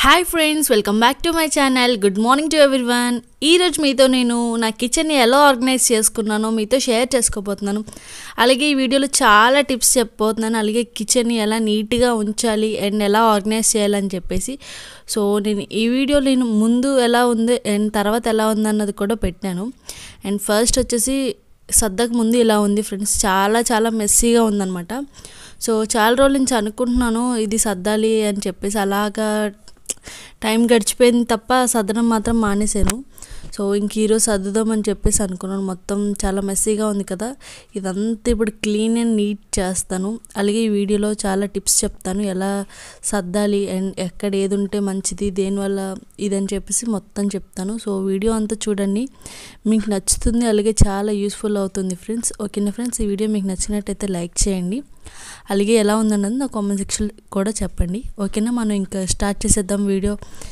hi friends welcome back to my channel good morning to everyone ఈరోజు మీతో నేను నా కిచెన్ని ఎలా ఆర్గనైజ్ చేసుకున్నానో మీతో షేర్ చేసుకోబోతున్నాను అలాగే ఈ వీడియోలో చాలా టిప్స్ చెప్పబోతున్నాను అలాగే కిచెన్ని ఎలా నీట్గా ఉంచాలి అండ్ ఎలా ఆర్గనైజ్ చేయాలని చెప్పేసి సో నేను ఈ వీడియో నేను ముందు ఎలా ఉంది అండ్ తర్వాత ఎలా ఉంది అన్నది కూడా పెట్టాను అండ్ ఫస్ట్ వచ్చేసి సర్దకు ముందు ఇలా ఉంది ఫ్రెండ్స్ చాలా చాలా మెస్సీగా ఉందన్నమాట సో చాలా రోజుల నుంచి అనుకుంటున్నాను ఇది సర్దాలి అని చెప్పేసి అలాగా టైం గడిచిపోయింది తప్ప సర్దడం మాత్రం మానేశాను సో ఇంక ఈరోజు సర్దుదామని చెప్పేసి అనుకున్నాను మొత్తం చాలా మెస్సీగా ఉంది కదా ఇదంతా ఇప్పుడు క్లీన్ అండ్ నీట్ చేస్తాను అలాగే ఈ వీడియోలో చాలా టిప్స్ చెప్తాను ఎలా సర్దాలి అండ్ ఎక్కడ ఏది ఉంటే మంచిది దేనివల్ల ఇదని చెప్పేసి మొత్తం చెప్తాను సో వీడియో అంతా చూడండి మీకు నచ్చుతుంది అలాగే చాలా యూస్ఫుల్ అవుతుంది ఫ్రెండ్స్ ఓకేనా ఫ్రెండ్స్ ఈ వీడియో మీకు నచ్చినట్టయితే లైక్ చేయండి అలాగే ఎలా ఉందన్నది నా కామెంట్ సెక్షన్ కూడా చెప్పండి ఓకేనా మనం ఇంకా స్టార్ట్ చేసేద్దాం వీడియో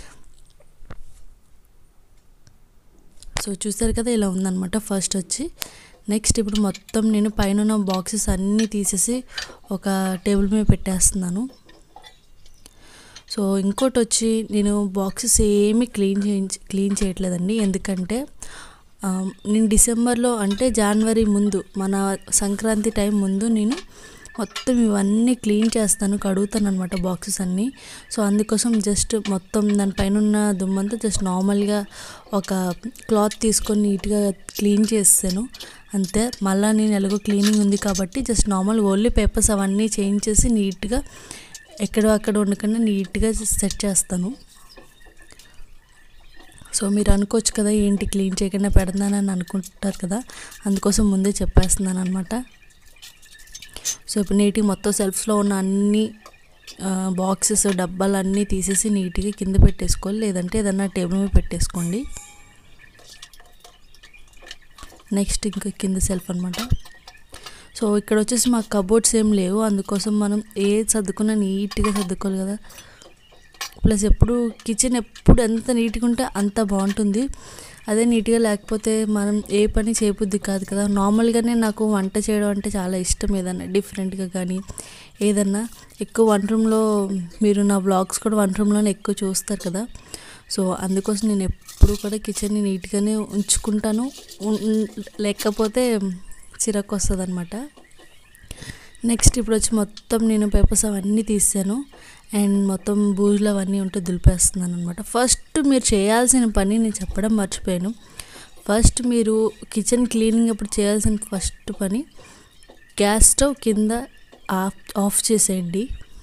సో చూసారు కదా ఇలా ఉందన్నమాట ఫస్ట్ వచ్చి నెక్స్ట్ ఇప్పుడు మొత్తం నేను పైన ఉన్న బాక్సెస్ అన్నీ తీసేసి ఒక టేబుల్ మీద పెట్టేస్తున్నాను సో ఇంకోటి వచ్చి నేను బాక్సెస్ ఏమీ క్లీన్ చేయించి క్లీన్ చేయట్లేదండి ఎందుకంటే ఆ, నేను డిసెంబర్లో అంటే జనవరి ముందు మన సంక్రాంతి టైం ముందు నేను మొత్తం ఇవన్నీ క్లీన్ చేస్తాను కడుగుతాను అనమాట బాక్సెస్ అన్నీ సో అందుకోసం జస్ట్ మొత్తం దానిపైన ఉన్న దుమ్మంతా జస్ట్ నార్మల్గా ఒక క్లాత్ తీసుకొని నీట్గా క్లీన్ చేస్తాను అంతే మళ్ళీ నేను ఎలాగో క్లీనింగ్ ఉంది కాబట్టి జస్ట్ నార్మల్ ఓన్లీ పేపర్స్ అవన్నీ చేంజ్ చేసి నీట్గా ఎక్కడో అక్కడ ఉండకుండా నీట్గా సెట్ చేస్తాను సో మీరు అనుకోవచ్చు కదా ఏంటి క్లీన్ చేయకుండా పెడతానని అనుకుంటారు కదా అందుకోసం ముందే చెప్పేస్తున్నాను అనమాట సో ఇప్పుడు నీట్గా మొత్తం సెల్ఫ్స్లో ఉన్న అన్ని బాక్సెస్ డబ్బాలు అన్నీ తీసేసి నీట్గా కింద పెట్టేసుకోవాలి లేదంటే ఏదన్నా టేబుల్ మీద పెట్టేసుకోండి నెక్స్ట్ ఇంకా కింద సెల్ఫ్ అనమాట సో ఇక్కడ వచ్చేసి మాకు కబోర్డ్స్ ఏం లేవు అందుకోసం మనం ఏ సర్దుకున్నా నీట్గా సర్దుకోవాలి కదా ప్లస్ ఎప్పుడు కిచెన్ ఎప్పుడు ఎంత నీట్గా ఉంటే అంత బాగుంటుంది అదే నీట్గా లేకపోతే మనం ఏ పని చేయబుద్ది కాదు కదా నార్మల్గానే నాకు వంట చేయడం అంటే చాలా ఇష్టం ఏదన్నా డిఫరెంట్గా కానీ ఏదన్నా ఎక్కువ వంట రూమ్లో మీరు నా బ్లాగ్స్ కూడా వంట రూమ్లోనే ఎక్కువ చూస్తారు కదా సో అందుకోసం నేను ఎప్పుడు కూడా కిచెన్ని నీట్గానే ఉంచుకుంటాను ఉన్- ఉన్- లేకపోతే చిరాకు వస్తుంది అనమాట నెక్స్ట్ ఇప్పుడు వచ్చి మొత్తం నేను పేపర్స్ అవన్నీ తీసాను అండ్ మొత్తం బూజులు అవన్నీ ఉంటే దులిపేస్తున్నాను అనమాట ఫస్ట్ మీరు చేయాల్సిన పని నేను చెప్పడం మర్చిపోయాను ఫస్ట్ మీరు కిచెన్ క్లీనింగ్ అప్పుడు చేయాల్సిన ఫస్ట్ పని గ్యాస్ స్టవ్ కింద ఆఫ్ ఆఫ్ చేసేయండి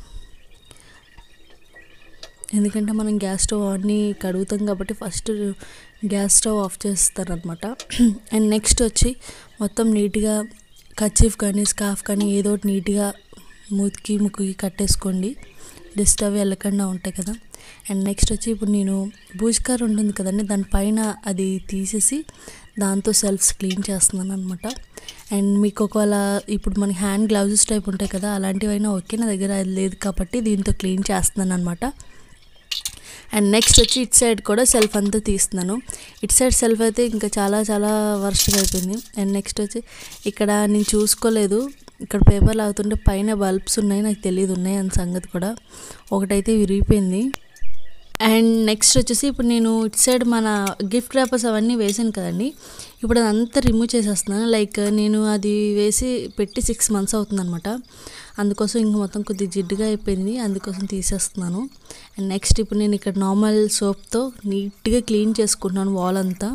ఎందుకంటే మనం గ్యాస్ స్టవ్ అన్నీ కడుగుతాం కాబట్టి ఫస్ట్ గ్యాస్ స్టవ్ ఆఫ్ చేస్తారనమాట అండ్ నెక్స్ట్ వచ్చి మొత్తం నీట్గా కచీఫ్ కానీ స్కార్ఫ్ కానీ ఏదో ఒకటి నీట్గా మూతికి ముక్కుకి కట్టేసుకోండి డస్ట్ అవి వెళ్ళకుండా ఉంటాయి కదా అండ్ నెక్స్ట్ వచ్చి ఇప్పుడు నేను బూజ్కార్ ఉంటుంది కదండి దానిపైన అది తీసేసి దాంతో సెల్ఫ్స్ క్లీన్ చేస్తున్నాను అనమాట అండ్ మీకు ఒకవేళ ఇప్పుడు మన హ్యాండ్ గ్లౌజెస్ టైప్ ఉంటాయి కదా అలాంటివైనా ఓకే నా దగ్గర అది లేదు కాబట్టి దీంతో క్లీన్ చేస్తున్నాను అనమాట అండ్ నెక్స్ట్ వచ్చి ఇట్ సైడ్ కూడా సెల్ఫ్ అంతా తీస్తున్నాను ఇట్ సైడ్ సెల్ఫ్ అయితే ఇంకా చాలా చాలా వర్స్ట్గా అయిపోయింది అండ్ నెక్స్ట్ వచ్చి ఇక్కడ నేను చూసుకోలేదు ఇక్కడ పేపర్ లాగుతుంటే పైన బల్బ్స్ ఉన్నాయి నాకు తెలియదు ఉన్నాయి అని సంగతి కూడా ఒకటైతే విరిగిపోయింది అండ్ నెక్స్ట్ వచ్చేసి ఇప్పుడు నేను ఇట్ సైడ్ మన గిఫ్ట్ ర్యాపర్స్ అవన్నీ వేసాను కదండి ఇప్పుడు అదంతా రిమూవ్ చేసేస్తున్నాను లైక్ నేను అది వేసి పెట్టి సిక్స్ మంత్స్ అవుతుందన్నమాట అందుకోసం ఇంక మొత్తం కొద్దిగా జిడ్డుగా అయిపోయింది అందుకోసం తీసేస్తున్నాను అండ్ నెక్స్ట్ ఇప్పుడు నేను ఇక్కడ నార్మల్ సోప్తో నీట్గా క్లీన్ చేసుకుంటున్నాను వాల్ అంతా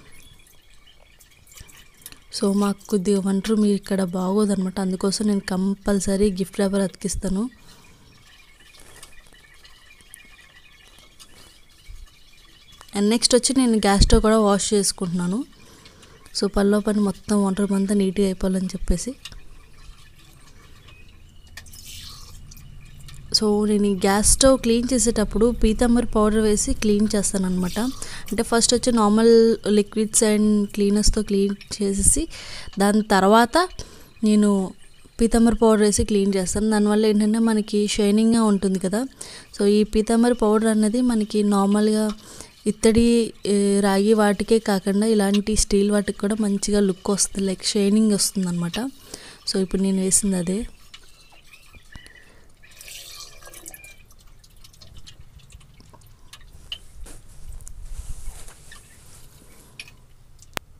సో మాకు కొద్దిగా వంట రూమ్ ఇక్కడ బాగోదన్నమాట అందుకోసం నేను కంపల్సరీ గిఫ్ట్ ర్యాపర్ అతికిస్తాను అండ్ నెక్స్ట్ వచ్చి నేను గ్యాస్ స్టవ్ కూడా వాష్ చేసుకుంటున్నాను సో పనిలో పని మొత్తం వంట రూమ్ అంతా నీట్గా అయిపోవాలని చెప్పేసి సో నేను ఈ గ్యాస్ స్టవ్ క్లీన్ చేసేటప్పుడు పీతాంబరి పౌడర్ వేసి క్లీన్ చేస్తాను అనమాట అంటే ఫస్ట్ వచ్చి నార్మల్ లిక్విడ్స్ అండ్ క్లీనర్స్తో క్లీన్ చేసేసి దాని తర్వాత నేను పీతాంబరి పౌడర్ వేసి క్లీన్ చేస్తాను దానివల్ల ఏంటంటే మనకి షైనింగ్గా ఉంటుంది కదా సో ఈ పీతాంబరి పౌడర్ అన్నది మనకి నార్మల్గా ఇత్తడి ఏ, రాగి వాటికే కాకుండా ఇలాంటి స్టీల్ వాటికి కూడా మంచిగా లుక్ వస్తుంది లైక్ షైనింగ్ వస్తుంది అనమాట సో ఇప్పుడు నేను వేసింది అదే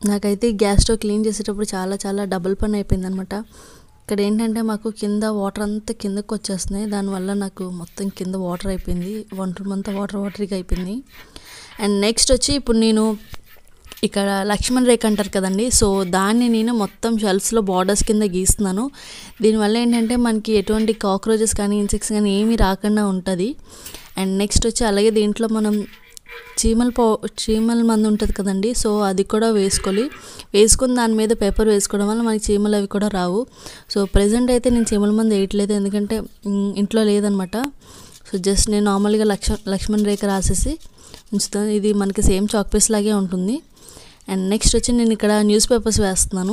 నాకైతే ఈ గ్యాస్ స్టవ్ క్లీన్ చేసేటప్పుడు చాలా చాలా డబుల్ పని అయిపోయింది అనమాట ఇక్కడ ఏంటంటే మాకు కింద వాటర్ అంతా కిందకు వచ్చేస్తున్నాయి దానివల్ల నాకు మొత్తం కింద వాటర్ అయిపోయింది వంట రూమ్ అంతా వాటర్ వాటర్గా అయిపోయింది అండ్ నెక్స్ట్ వచ్చి ఇప్పుడు నేను ఇక్కడ లక్ష్మణ్ రేఖ అంటారు కదండి సో దాన్ని నేను మొత్తం షెల్ఫ్స్లో బార్డర్స్ కింద గీస్తున్నాను దీనివల్ల ఏంటంటే మనకి ఎటువంటి కాక్రోచెస్ కానీ ఇన్సెక్ట్స్ కానీ ఏమీ రాకుండా ఉంటుంది అండ్ నెక్స్ట్ వచ్చి అలాగే దీంట్లో మనం చీమల పౌ చీమల మందు ఉంటుంది కదండి సో అది కూడా వేసుకోవాలి వేసుకుని దాని మీద పేపర్ వేసుకోవడం వల్ల మనకి చీమలు అవి కూడా రావు సో ప్రజెంట్ అయితే నేను చీమల మందు వేయట్లేదు ఎందుకంటే మ్, ఇంట్లో లేదనమాట సో జస్ట్ నేను నార్మల్గా లక్ష లక్ష్మణ్ రేఖ రాసేసి ఉంచుతాను ఇది మనకి సేమ్ చాక్ పీస్ లాగే ఉంటుంది అండ్ నెక్స్ట్ వచ్చి నేను ఇక్కడ న్యూస్ పేపర్స్ వేస్తున్నాను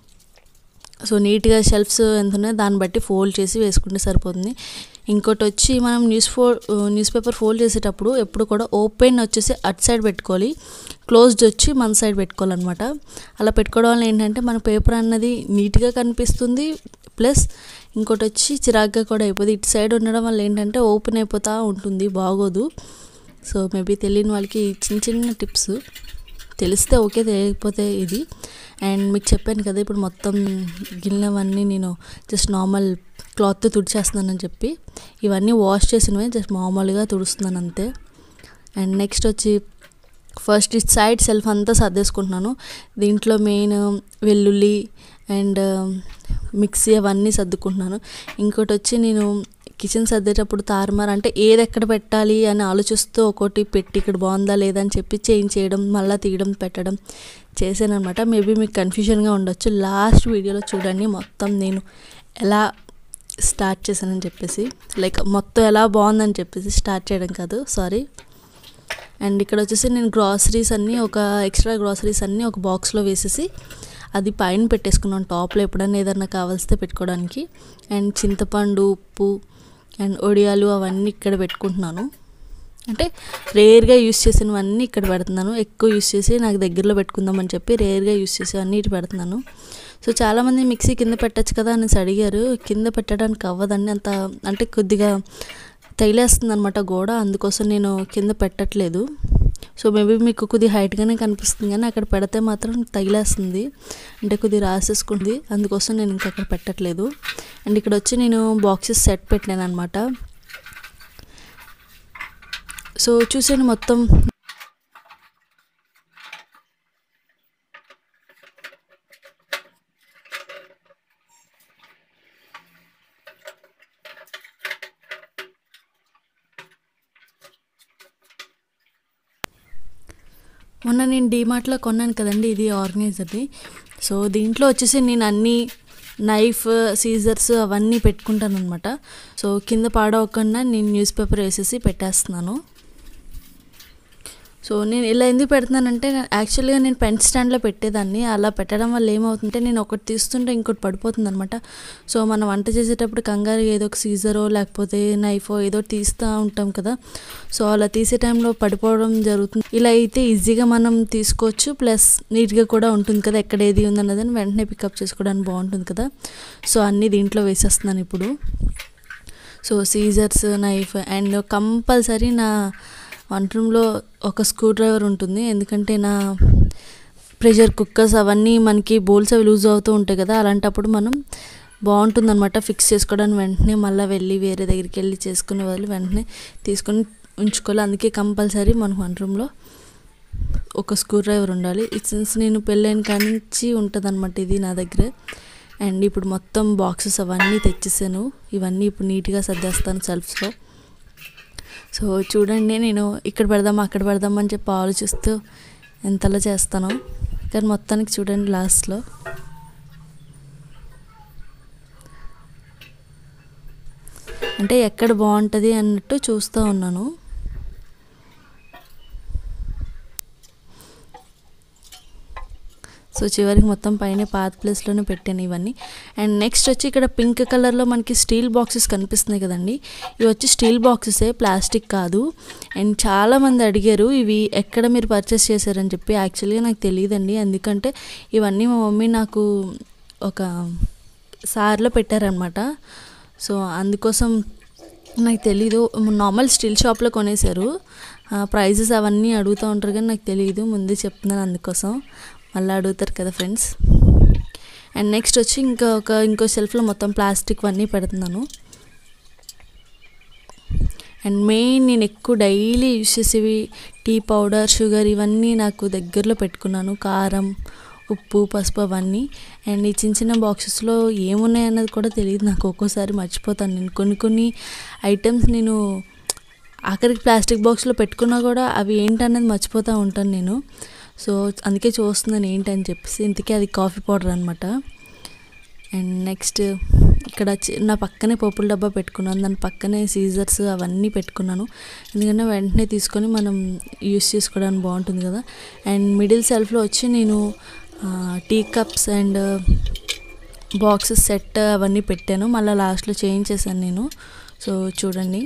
సో నీట్గా షెల్ఫ్స్ ఎంత ఉన్నాయో దాన్ని బట్టి ఫోల్డ్ చేసి వేసుకుంటే సరిపోతుంది ఇంకోటి వచ్చి మనం న్యూస్ ఫో న్యూస్ పేపర్ ఫోల్డ్ చేసేటప్పుడు ఎప్పుడు కూడా ఓపెన్ వచ్చేసి అట్ సైడ్ పెట్టుకోవాలి క్లోజ్డ్ వచ్చి మన సైడ్ పెట్టుకోవాలన్నమాట అలా పెట్టుకోవడం వల్ల ఏంటంటే మన పేపర్ అన్నది నీట్గా కనిపిస్తుంది ప్లస్ ఇంకోటి వచ్చి చిరాగ్గా కూడా అయిపోతుంది ఇటు సైడ్ ఉండడం వల్ల ఏంటంటే ఓపెన్ అయిపోతూ ఉంటుంది బాగోదు సో మేబీ తెలియని వాళ్ళకి చిన్న చిన్న టిప్స్ తెలిస్తే ఓకే తెలియకపోతే ఇది అండ్ మీకు చెప్పాను కదా ఇప్పుడు మొత్తం గిన్నెవన్నీ నేను జస్ట్ నార్మల్ క్లాత్తో తుడిచేస్తున్నానని చెప్పి ఇవన్నీ వాష్ చేసినవే జస్ట్ మామూలుగా తుడుస్తున్నాను అంతే అండ్ నెక్స్ట్ వచ్చి ఫస్ట్ ఇట్ సైడ్ సెల్ఫ్ అంతా సర్దేసుకుంటున్నాను దీంట్లో మెయిన్ వెల్లుల్లి అండ్ మిక్సీ అవన్నీ సర్దుకుంటున్నాను ఇంకోటి వచ్చి నేను కిచెన్ సర్దేటప్పుడు తారుమారు అంటే ఏది ఎక్కడ పెట్టాలి అని ఆలోచిస్తూ ఒకటి పెట్టి ఇక్కడ బాగుందా లేదా అని చెప్పి చేంజ్ చేయడం మళ్ళీ తీయడం పెట్టడం చేశానమాట మేబీ మీకు కన్ఫ్యూజన్గా ఉండొచ్చు లాస్ట్ వీడియోలో చూడండి మొత్తం నేను ఎలా స్టార్ట్ చేశానని చెప్పేసి లైక్ మొత్తం ఎలా బాగుందని చెప్పేసి స్టార్ట్ చేయడం కాదు సారీ అండ్ ఇక్కడ వచ్చేసి నేను గ్రాసరీస్ అన్నీ ఒక ఎక్స్ట్రా గ్రాసరీస్ అన్నీ ఒక బాక్స్లో వేసేసి అది పైన పెట్టేసుకున్నాను టాప్లో ఎప్పుడైనా ఏదన్నా కావాల్సితే పెట్టుకోవడానికి అండ్ చింతపండు ఉప్పు అండ్ ఒడియాలు అవన్నీ ఇక్కడ పెట్టుకుంటున్నాను అంటే రేర్గా యూస్ చేసినవన్నీ ఇక్కడ పెడుతున్నాను ఎక్కువ యూస్ చేసి నాకు దగ్గరలో పెట్టుకుందామని చెప్పి రేర్గా యూస్ చేసేవన్నీ ఇటు పెడుతున్నాను సో చాలామంది మిక్సీ కింద పెట్టచ్చు కదా అనేసి అడిగారు కింద పెట్టడానికి అవ్వదండి అంత అంటే కొద్దిగా తగిలేస్తుంది అనమాట గోడ అందుకోసం నేను కింద పెట్టట్లేదు సో మేబీ మీకు కొద్ది హైట్గానే కనిపిస్తుంది కానీ అక్కడ పెడితే మాత్రం తగిలేస్తుంది అంటే కొద్ది రాసేసుకుంది అందుకోసం నేను ఇంకా అక్కడ పెట్టట్లేదు అండ్ ఇక్కడ వచ్చి నేను బాక్సెస్ సెట్ పెట్టాను అనమాట సో చూసాను మొత్తం మొన్న నేను డీమార్ట్లో కొన్నాను కదండి ఇది ఆర్గనైజర్ది సో దీంట్లో వచ్చేసి నేను అన్ని నైఫ్ సీజర్స్ అవన్నీ పెట్టుకుంటాను అనమాట సో కింద పాడవకుండా నేను న్యూస్ పేపర్ వేసేసి పెట్టేస్తున్నాను సో నేను ఇలా ఎందుకు పెడుతున్నానంటే యాక్చువల్గా నేను పెన్ స్టాండ్లో పెట్టేదాన్ని అలా పెట్టడం వల్ల ఏమవుతుందంటే నేను ఒకటి తీస్తుంటే ఇంకోటి పడిపోతుంది అనమాట సో మనం వంట చేసేటప్పుడు కంగారు ఏదో ఒక సీజరో లేకపోతే నైఫో ఏదో తీస్తూ ఉంటాం కదా సో అలా తీసే టైంలో పడిపోవడం జరుగుతుంది ఇలా అయితే ఈజీగా మనం తీసుకోవచ్చు ప్లస్ నీట్గా కూడా ఉంటుంది కదా ఎక్కడ ఏది ఉందన్నదని వెంటనే పికప్ చేసుకోవడానికి బాగుంటుంది కదా సో అన్నీ దీంట్లో వేసేస్తున్నాను ఇప్పుడు so scissors knife and compulsory నా వంట రూమ్లో ఒక స్క్రూ డ్రైవర్ ఉంటుంది ఎందుకంటే నా ప్రెషర్ కుక్కర్స్ అవన్నీ మనకి బోల్స్ అవి లూజ్ అవుతూ ఉంటాయి కదా అలాంటప్పుడు మనం బాగుంటుందన్నమాట ఫిక్స్ చేసుకోవడానికి వెంటనే మళ్ళీ వెళ్ళి వేరే దగ్గరికి వెళ్ళి చేసుకునే వాళ్ళు వెంటనే తీసుకొని ఉంచుకోవాలి అందుకే కంపల్సరీ మన వంట రూమ్లో ఒక స్క్రూ డ్రైవర్ ఉండాలి సిన్స్ నేను పెళ్ళైన కానించి ఉంటుంది అనమాట ఇది నా దగ్గర అండ్ ఇప్పుడు మొత్తం బాక్సెస్ అవన్నీ తెచ్చేసాను ఇవన్నీ ఇప్పుడు నీట్గా సర్దేస్తాను సెల్ఫ్స్లో సో చూడండి నేను ఇక్కడ పెడదాం అక్కడ పెడదాం అని చెప్పి ఆలోచిస్తూ ఎంతలా చేస్తాను కానీ మొత్తానికి చూడండి లాస్ట్లో అంటే ఎక్కడ బాగుంటుంది అన్నట్టు చూస్తూ ఉన్నాను సో చివరికి మొత్తం పైన పాత ప్లేస్లోనే పెట్టాను ఇవన్నీ అండ్ నెక్స్ట్ వచ్చి ఇక్కడ పింక్ కలర్లో మనకి స్టీల్ బాక్సెస్ కనిపిస్తున్నాయి కదండి ఇవి వచ్చి స్టీల్ బాక్సెసే ప్లాస్టిక్ కాదు అండ్ చాలామంది అడిగారు ఇవి ఎక్కడ మీరు పర్చేస్ చేశారని చెప్పి యాక్చువల్గా నాకు తెలియదండి ఎందుకంటే ఇవన్నీ మా మమ్మీ నాకు ఒక సార్లో పెట్టారనమాట సో అందుకోసం నాకు తెలీదు నార్మల్ స్టీల్ షాప్లో కొనేశారు ప్రైజెస్ అవన్నీ అడుగుతూ ఉంటారు కానీ నాకు తెలియదు ముందే చెప్తున్నాను అందుకోసం మళ్ళీ అడుగుతారు కదా ఫ్రెండ్స్ అండ్ నెక్స్ట్ వచ్చి ఇంకా ఒక ఇంకో షెల్ఫ్లో మొత్తం ప్లాస్టిక్ అన్నీ పెడుతున్నాను అండ్ మెయిన్ నేను ఎక్కువ డైలీ యూస్ చేసేవి టీ పౌడర్ షుగర్ ఇవన్నీ నాకు దగ్గరలో పెట్టుకున్నాను కారం ఉప్పు పసుపు అవన్నీ అండ్ ఈ చిన్న చిన్న బాక్సెస్లో ఏమున్నాయి అన్నది కూడా తెలియదు నాకు ఒక్కోసారి మర్చిపోతాను నేను కొన్ని కొన్ని ఐటమ్స్ నేను ఆఖరికి ప్లాస్టిక్ బాక్స్లో పెట్టుకున్నా కూడా అవి ఏంటన్నది మర్చిపోతూ ఉంటాను నేను సో అందుకే చూస్తున్నాను ఏంటని చెప్పేసి ఇంతకీ అది కాఫీ పౌడర్ అనమాట అండ్ నెక్స్ట్ ఇక్కడ చి- నా పక్కనే పప్పుల డబ్బా పెట్టుకున్నాను దాని పక్కనే సీజర్స్ అవన్నీ పెట్టుకున్నాను ఎందుకంటే వెంటనే తీసుకొని మనం యూస్ చేసుకోవడానికి బాగుంటుంది కదా అండ్ మిడిల్ సెల్ఫ్లో వచ్చి నేను tea cups and boxes set అవన్నీ పెట్టాను మళ్ళీ లాస్ట్లో చేంజ్ చేశాను నేను సో చూడండి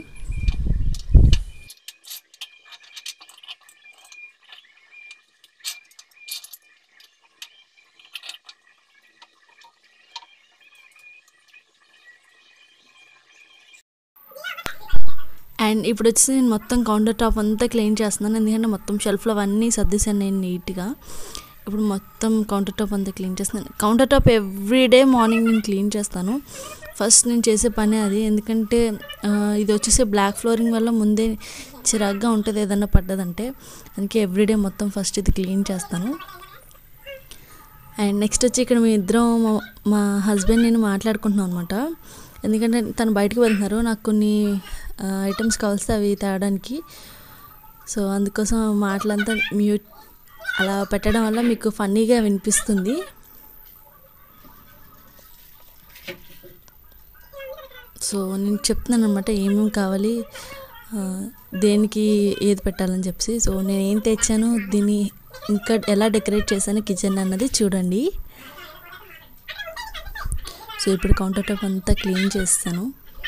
అండ్ ఇప్పుడు వచ్చి నేను మొత్తం కౌంటర్ టాప్ అంతా క్లీన్ చేస్తున్నాను ఎందుకంటే మొత్తం షెల్ఫ్లో అవన్నీ సర్దేశాను నేను నీట్గా ఇప్పుడు మొత్తం కౌంటర్ టాప్ అంతా క్లీన్ చేస్తున్నాను కౌంటర్ టాప్ ఎవ్రీడే మార్నింగ్ నేను క్లీన్ చేస్తాను ఫస్ట్ నేను చేసే పని అది ఎందుకంటే ఆ, ఇది వచ్చేసి బ్లాక్ ఫ్లోరింగ్ వల్ల ముందే చిరాగ్గా ఉంటుంది ఏదన్నా పడ్డదంటే అందుకే ఎవ్రీడే మొత్తం ఫస్ట్ ఇది క్లీన్ చేస్తాను అండ్ నెక్స్ట్ వచ్చి ఇక్కడ మీ ఇద్దరం మా- మా హస్బెండ్ నేను మాట్లాడుకుంటున్నాం అనమాట ఎందుకంటే తను బయటకు వెళ్తున్నారు నాకు కొన్ని ఐటమ్స్ కావాల్సి అవి తేవడానికి సో అందుకోసం మాటలంతా మ్యూట్ అలా పెట్టడం వల్ల మీకు ఫన్నీగా వినిపిస్తుంది సో నేను చెప్తున్నాను అనమాట ఏమేమి కావాలి ఆ, దేనికి ఏది పెట్టాలని చెప్పి సో నేను ఏం తెచ్చాను దీన్ని ఇంకా ఎలా డెకరేట్ చేశాను కిచెన్ అన్నది చూడండి సో ఇప్పుడు కౌంటర్ టాప్ అంతా క్లీన్ చేస్తాను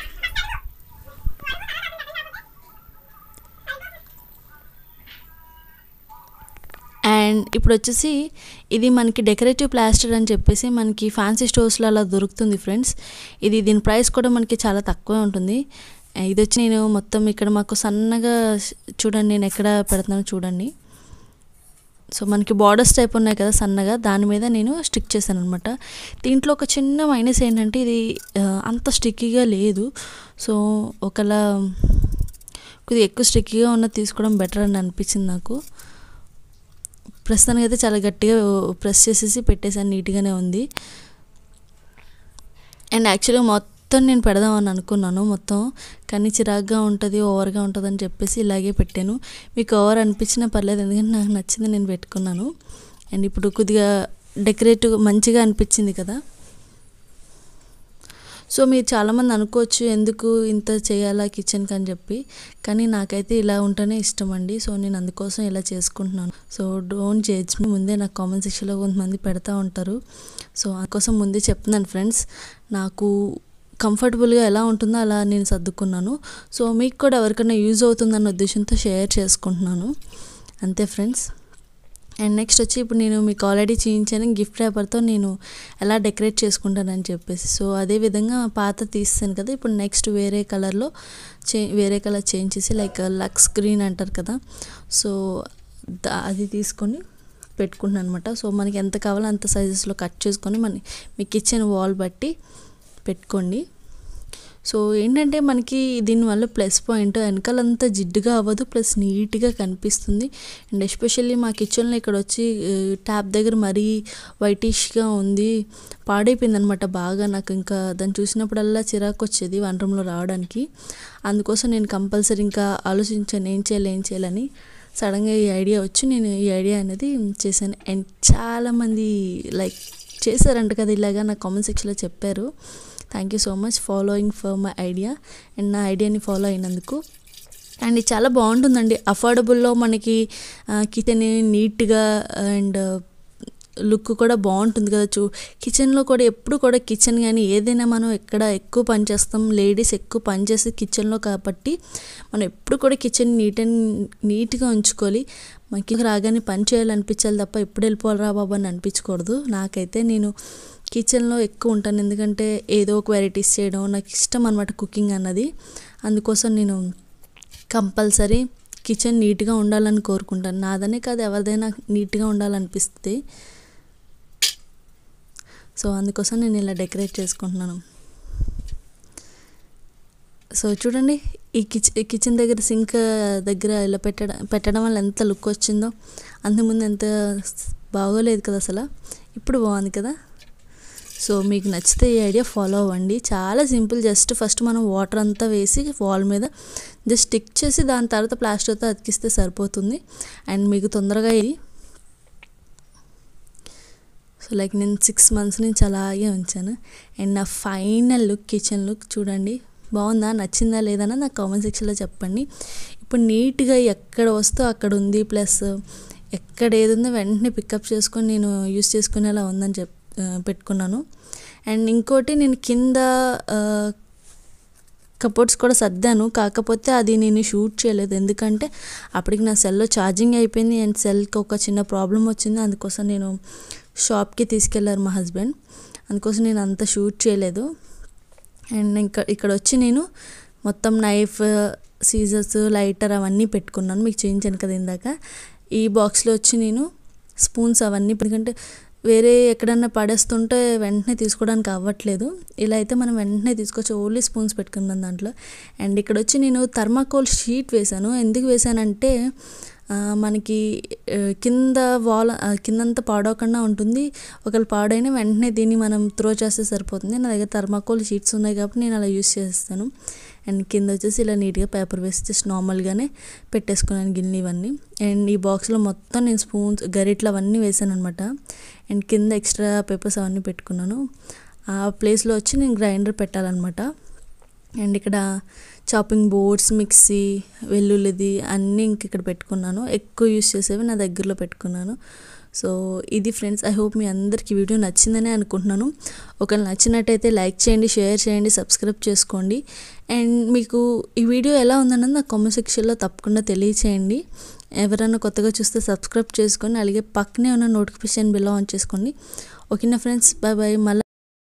అండ్ ఇప్పుడు వచ్చేసి ఇది మనకి డెకరేటివ్ ప్లాస్టర్ అని చెప్పేసి మనకి ఫ్యాన్సీ స్టోర్స్లో అలా దొరుకుతుంది ఫ్రెండ్స్ ఇది దీని ప్రైస్ కూడా మనకి చాలా తక్కువే ఉంటుంది ఆ, ఇది వచ్చి నేను మొత్తం ఇక్కడ మాకు సన్నగా చూడండి నేను ఎక్కడ పెడుతున్నానో చూడండి సో మనకి బార్డర్స్ టైప్ ఉన్నాయి కదా సన్నగా దాని మీద నేను స్టిక్ చేశాను అనమాట దీంట్లో ఒక చిన్న మైనస్ ఏంటంటే ఇది ఆ, అంత స్టిక్కీగా లేదు సో ఒకలా కొద్దిగా ఎక్కువ స్టిక్కీగా ఉన్నది తీసుకోవడం బెటర్ అని అనిపించింది నాకు ప్రస్తుతానికి అయితే చాలా గట్టిగా ప్రెస్ చేసేసి పెట్టేసాను నీట్గానే ఉంది అండ్ యాక్చువల్గా మొత్తం నేను పెడదామని అనుకున్నాను మొత్తం కానీ చిరాగ్గా ఉంటుంది ఓవర్గా ఉంటుంది అని చెప్పేసి ఇలాగే పెట్టాను మీకు ఓవర్ అనిపించినా పర్లేదు ఎందుకంటే నాకు నచ్చింది నేను పెట్టుకున్నాను అండ్ ఇప్పుడు కొద్దిగా డెకరేటివ్ మంచిగా అనిపించింది కదా సో మీరు చాలామంది అనుకోవచ్చు ఎందుకు ఇంత చేయాలా కిచెన్కి అని చెప్పి కానీ నాకైతే ఇలా ఉంటేనే ఇష్టం అండి సో నేను అందుకోసం ఇలా చేసుకుంటున్నాను సో డోంట్ జడ్జ్ మీ ముందే నాకు కామెంట్ సెక్షన్లో కొంతమంది పెడతా ఉంటారు సో అందుకోసం ముందే చెప్తున్నాను ఫ్రెండ్స్ నాకు కంఫర్టబుల్గా ఎలా ఉంటుందో అలా నేను సర్దుకున్నాను సో మీకు కూడా ఎవరికైనా యూజ్ అవుతుందన్న ఉద్దేశంతో షేర్ చేసుకుంటున్నాను అంతే ఫ్రెండ్స్ అండ్ నెక్స్ట్ వచ్చి ఇప్పుడు నేను మీకు ఆల్రెడీ చూపించాను గిఫ్ట్ ర్యాపర్తో నేను ఎలా డెకరేట్ చేసుకుంటానని చెప్పేసి సో అదే విధంగా పాత తీస్తాను కదా ఇప్పుడు నెక్స్ట్ వేరే కలర్లో చే వేరే కలర్ చేంజ్ చేసి లైక్ లక్స్ గ్రీన్ అంటారు కదా సో దా- అది తీసుకొని పెట్టుకుంటున్నాను అనమాట సో మనకి ఎంత కావాలో అంత సైజెస్లో కట్ చేసుకొని మన మీ కిచెన్ వాల్ బట్టి పెట్టుకోండి సో ఏంటంటే మనకి దీనివల్ల ప్లస్ పాయింట్ వెనకాలంతా జిడ్డుగా అవ్వదు ప్లస్ నీట్గా కనిపిస్తుంది అండ్ ఎస్పెషల్లీ మా కిచెన్లో ఇక్కడ వచ్చి ట్యాప్ దగ్గర మరీ వైటిష్గా ఉంది పాడైపోయింది అనమాట బాగా నాకు ఇంకా దాన్ని చూసినప్పుడల్లా చిరాకు వచ్చేది వన్ రూమ్లో రావడానికి అందుకోసం నేను కంపల్సరీ ఇంకా ఆలోచించాను ఏం చేయాలి ఏం చేయాలని సడన్గా ఈ ఐడియా వచ్చి నేను ఈ ఐడియా అనేది చేశాను అండ్ చాలామంది లైక్ చేశారంట కదా ఇలాగా నా కామెంట్ సెక్షన్లో చెప్పారు thank you so much following for my idea and నా ఐడియాని ఫాలో అయినందుకు అండ్ ఇది చాలా బాగుంటుందండి అఫోర్డబుల్లో మనకి కిచెన్ నీట్గా అండ్ లుక్ కూడా బాగుంటుంది కదా చూ కిచెన్లో కూడా ఎప్పుడు కూడా కిచెన్ కానీ ఏదైనా మనం ఎక్కడ ఎక్కువ పని చేస్తాం లేడీస్ ఎక్కువ పని చేసే కిచెన్లో కాబట్టి మనం ఎప్పుడు కూడా కిచెన్ నీట్ అండ్ నీట్గా ఉంచుకోవాలి మనకి రాగానే పని చేయాలనిపించాలి తప్ప ఎప్పుడు వెళ్ళిపోవాలిరా బాబు అని అనిపించకూడదు నాకైతే నేను కిచెన్లో ఎక్కువ ఉంటాను ఎందుకంటే ఏదో ఒక వెరైటీస్ చేయడం నాకు ఇష్టం అనమాట కుకింగ్ అన్నది అందుకోసం నేను కంపల్సరీ కిచెన్ నీట్గా ఉండాలని కోరుకుంటాను నాదనే కాదు ఎవరిదైనా నీట్గా ఉండాలనిపిస్తుంది సో అందుకోసం నేను ఇలా డెకరేట్ చేసుకుంటున్నాను సో చూడండి ఈ కిచెన్ ఈ కిచెన్ దగ్గర సింక్ దగ్గర ఇలా పెట్టడం పెట్టడం వల్ల ఎంత లుక్ వచ్చిందో అంతకుముందు ఎంత బాగోలేదు కదా అసలు ఇప్పుడు బాగుంది కదా సో మీకు నచ్చితే ఈ ఐడియా ఫాలో అవ్వండి చాలా సింపుల్ జస్ట్ ఫస్ట్ మనం వాటర్ అంతా వేసి వాల్ మీద జస్ట్ స్టిక్ చేసి దాని తర్వాత ప్లాస్టర్తో అతికిస్తే సరిపోతుంది అండ్ మీకు తొందరగా ఇది సో లైక్ నేను సిక్స్ మంత్స్ నుంచి అలాగే ఉంచాను అండ్ నా ఫైనల్ లుక్ కిచెన్ లుక్ చూడండి బాగుందా నచ్చిందా లేదన్నా నాకు కామెంట్ సెక్షన్లో చెప్పండి ఇప్పుడు నీట్గా ఎక్కడ వస్తే అక్కడ ఉంది ప్లస్ ఎక్కడ ఏది ఉందో వెంటనే పికప్ చేసుకొని నేను యూస్ చేసుకునేలా ఉందని చెప్ పెట్టుకున్నాను అండ్ ఇంకోటి నేను కింద కబోర్డ్స్ కూడా సర్దాను కాకపోతే అది నేను షూట్ చేయలేదు ఎందుకంటే అప్పటికి నా సెల్లో ఛార్జింగ్ అయిపోయింది అండ్ సెల్కి ఒక చిన్న ప్రాబ్లం వచ్చింది అందుకోసం నేను షాప్కి తీసుకెళ్లారు మా హస్బెండ్ అందుకోసం నేను అంత షూట్ చేయలేదు అండ్ ఇంకా ఇక్కడ వచ్చి నేను మొత్తం నైఫ్ సీజర్స్ లైటర్ అవన్నీ పెట్టుకున్నాను మీకు చూపించాను కదా ఇందాక ఈ బాక్స్లో వచ్చి నేను స్పూన్స్ అవన్నీ ఎందుకంటే వేరే ఎక్కడన్నా పడేస్తుంటే వెంటనే తీసుకోవడానికి అవ్వట్లేదు ఇలా అయితే మనం వెంటనే తీసుకొచ్చి ఓన్లీ స్పూన్స్ పెట్టుకున్నాను దాంట్లో అండ్ ఇక్కడ వచ్చి నేను థర్మాకోల్ షీట్ వేశాను ఎందుకు వేశానంటే మనకి కింద వాల్ కిందంతా పాడవకుండా ఉంటుంది ఒకవేళ పాడైనా వెంటనే దీన్ని మనం త్రో చేస్తే సరిపోతుంది నా దగ్గర థర్మాకోల్ షీట్స్ ఉన్నాయి కాబట్టి నేను అలా యూస్ చేస్తాను అండ్ కింద వచ్చేసి ఇలా నీట్గా పేపర్ వేసి జస్ట్ నార్మల్గానే పెట్టేసుకున్నాను గిన్నె ఇవన్నీ అండ్ ఈ బాక్స్లో మొత్తం నేను స్పూన్స్ గరిట్లు అవన్నీ వేసాను అనమాట అండ్ కింద ఎక్స్ట్రా పేపర్స్ అవన్నీ పెట్టుకున్నాను ఆ ప్లేస్లో వచ్చి నేను గ్రైండర్ పెట్టాలన్నమాట అండ్ ఇక్కడ చాపింగ్ బోర్డ్స్ మిక్సీ వెల్లుల్లిది అన్నీ ఇంక ఇక్కడ పెట్టుకున్నాను ఎక్కువ యూస్ చేసేవి నా దగ్గరలో పెట్టుకున్నాను సో ఇది ఫ్రెండ్స్ ఐ హోప్ మీ అందరికీ వీడియో నచ్చిందని అనుకుంటున్నాను ఒకవేళ నచ్చినట్టయితే లైక్ చేయండి షేర్ చేయండి సబ్స్క్రైబ్ చేసుకోండి అండ్ మీకు ఈ వీడియో ఎలా ఉందన్నది నాకు కామెంట్ సెక్షన్లో తప్పకుండా తెలియచేయండి ఎవరైనా కొత్తగా చూస్తే సబ్స్క్రైబ్ చేసుకొని అలాగే పక్కనే ఉన్న నోటిఫికేషన్ బిల్ ఆన్ చేసుకోండి ఓకేనా ఫ్రెండ్స్ బాయ్ బాయ్ మళ్ళీ